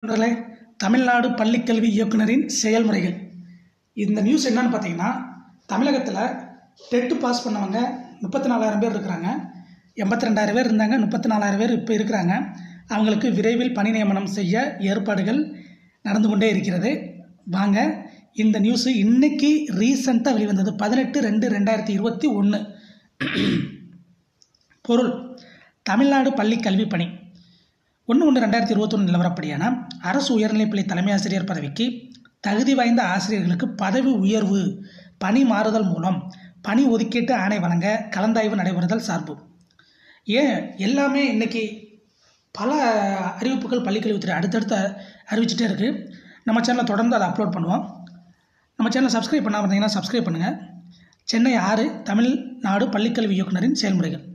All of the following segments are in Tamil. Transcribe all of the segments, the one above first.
நண்பர்களே தமிழ்நாடு பள்ளிக்கல்வி இயக்குனரின் செயல்முறைகள் இந்த நியூஸ் என்னன்னு பார்த்தீங்கன்னா தமிழகத்தில் டெட்டு பாஸ் பண்ணவங்க முப்பத்தி நாலாயிரம் பேர் இருக்கிறாங்க எண்பத்தி ரெண்டாயிரம் பேர் இருந்தாங்க முப்பத்தி நாலாயிரம் பேர் இப்போ இருக்கிறாங்க அவங்களுக்கு விரைவில் பணி நியமனம் செய்ய ஏற்பாடுகள் நடந்து கொண்டே இருக்கிறது வாங்க இந்த நியூஸு இன்னைக்கு ரீசண்டாக வெளிவந்தது பதினெட்டு ரெண்டு ரெண்டாயிரத்தி இருபத்தி ஒன்று பொருள் தமிழ்நாடு பள்ளி கல்வி பணி ஒன்று ஒன்று ரெண்டாயிரத்தி இருபத்தொன்று நிலவரப்படியான அரசு உயர்நிலைப்பள்ளி தலைமை ஆசிரியர் பதவிக்கு தகுதி வாய்ந்த ஆசிரியர்களுக்கு பதவி உயர்வு பணி மாறுதல் மூலம் பணி ஒதுக்கீட்டு ஆணை வழங்க கலந்தாய்வு நடைபெறுதல் சார்பு ஏன் எல்லாமே இன்னைக்கு பல அறிவிப்புகள் பள்ளிக்கல்வித்துறை அடுத்தடுத்து அறிவிச்சிட்டே இருக்குது நம்ம சேனலை தொடர்ந்து அதை அப்லோட் பண்ணுவோம் நம்ம சேனலை சப்ஸ்கிரைப் பண்ணாமல் இருந்தீங்கன்னா சப்ஸ்கிரைப் பண்ணுங்கள் சென்னை ஆறு தமிழ்நாடு பள்ளிக்கல்வி இயக்குனரின் செயல்முறைகள்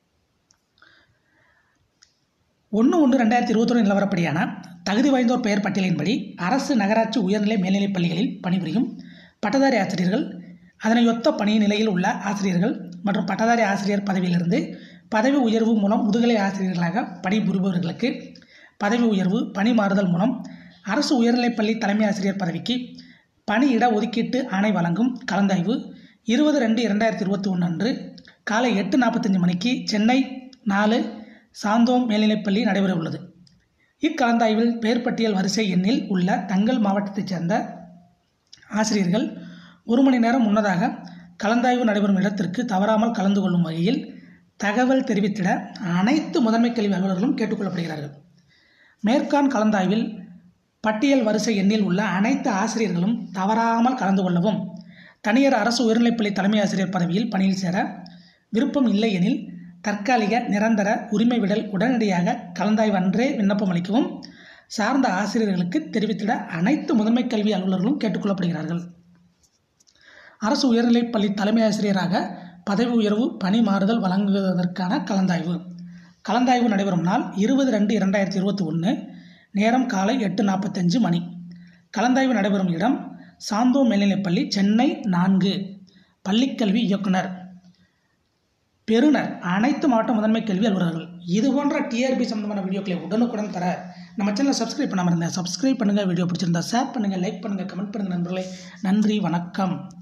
ஒன்று ஒன்று ரெண்டாயிரத்தி இருபத்தொன்று நிலவரப்படியான தகுதி வாய்ந்தோர் பெயர் பட்டியலின்படி அரசு நகராட்சி உயர்நிலை மேல்நிலைப் பள்ளிகளில் பணிபுரியும் பட்டதாரி ஆசிரியர்கள் அதனையொத்த பணி நிலையில் உள்ள ஆசிரியர்கள் மற்றும் பட்டதாரி ஆசிரியர் பதவியிலிருந்து பதவி உயர்வு மூலம் முதுகலை ஆசிரியர்களாக பணிபுரிபவர்களுக்கு பதவி உயர்வு பணி மாறுதல் மூலம் அரசு உயர்நிலைப்பள்ளி தலைமை ஆசிரியர் பதவிக்கு பணியிட ஒதுக்கீட்டு ஆணை வழங்கும் கலந்தாய்வு இருபது ரெண்டு இரண்டாயிரத்தி இருபத்தி ஒன்று அன்று காலை எட்டு நாற்பத்தஞ்சு மணிக்கு சென்னை நாலு சாந்தோம் மேல்நிலைப்பள்ளி நடைபெற உள்ளது இக்கலந்தாய்வில் பெயர் பட்டியல் வரிசை எண்ணில் உள்ள தங்கள் மாவட்டத்தைச் சேர்ந்த ஆசிரியர்கள் ஒரு மணி நேரம் முன்னதாக கலந்தாய்வு நடைபெறும் இடத்திற்கு தவறாமல் கலந்து கொள்ளும் வகையில் தகவல் தெரிவித்திட அனைத்து முதன்மை கல்வி அலுவலர்களும் கேட்டுக்கொள்ளப்படுகிறார்கள் மேற்கான் கலந்தாய்வில் பட்டியல் வரிசை எண்ணில் உள்ள அனைத்து ஆசிரியர்களும் தவறாமல் கலந்து கொள்ளவும் தனியார் அரசு உயர்நிலைப்பள்ளி தலைமை ஆசிரியர் பதவியில் பணியில் சேர விருப்பம் இல்லை எனில் தற்காலிக நிரந்தர உரிமை விடல் உடனடியாக கலந்தாய்வு அன்றே விண்ணப்பம் அளிக்கவும் சார்ந்த ஆசிரியர்களுக்கு தெரிவித்திட அனைத்து முதன்மை கல்வி அலுவலர்களும் கேட்டுக்கொள்ளப்படுகிறார்கள் அரசு உயர்நிலைப் பள்ளி தலைமை ஆசிரியராக பதவி உயர்வு பணி மாறுதல் வழங்குவதற்கான கலந்தாய்வு கலந்தாய்வு நடைபெறும் நாள் இருபது ரெண்டு இரண்டாயிரத்தி இருபத்தி ஒன்று நேரம் காலை எட்டு நாற்பத்தஞ்சு மணி கலந்தாய்வு நடைபெறும் இடம் சாந்தோ மேல்நிலைப்பள்ளி சென்னை நான்கு பள்ளிக்கல்வி இயக்குனர் பெறுநர் அனைத்து மாவட்ட முதன்மை கல்வி அலுவலர்கள் இது போன்ற டிஆர்பி சம்பந்தமான வீடியோக்களை உடனுக்குடன் தர நம்ம சேனலை சப்ஸ்கிரைப் பண்ணாமல் இருந்தேன் சப்ஸ்கிரைப் பண்ணுங்கள் வீடியோ பிடிச்சிருந்தா ஷேர் பண்ணுங்கள் லைக் பண்ணுங்கள் கமெண்ட் பண்ணுங்கள் நண்பர்களே நன்றி வணக்கம்